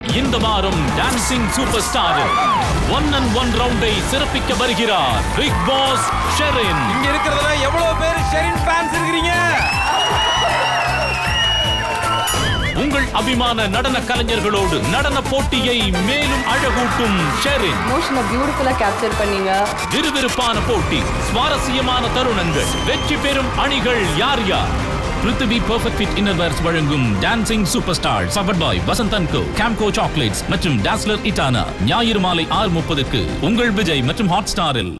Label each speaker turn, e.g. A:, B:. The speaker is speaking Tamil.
A: இந்த வாரம் dancing super star one and one ரவுண்டை சிறப்பிக்க வருகிறார் பிக் பாஸ் ஷெரின்
B: இங்க இருக்கிறதுல எவ்வளவு பேர் ஷெரின் ஃபேன்ஸ் இருக்கிறீங்க
A: உங்கள் அபிமான நடன கலைஞர்களோடு நடன போட்டியை மேலும் அழகூட்டும் ஷெரின்
C: எமோஷனை பியூட்டிஃபுல்லாக கேப்சர் பண்ணீங்க
A: விறுவிறுப்பான போட்டி சுவாரஸ்யமான தருணங்கள் வெற்றி பெறும் அணிகள் யார் யார் பிருத்திவி பர்ஃபெக்ட் ஃபிட் இன்னர்வேர்ஸ் வழங்கும் டான்சிங் சூப்பர் ஸ்டார் சபட் பாய் வசந்தன் கோ கேம்கோ சாக்லேட்ஸ் மற்றும் டாஸ்லர் இட்டானா ஞாயிறு மாலை ஆறு முப்பதுக்கு உங்கள் விஜய் மற்றும் ஹாட் ஸ்டாரில்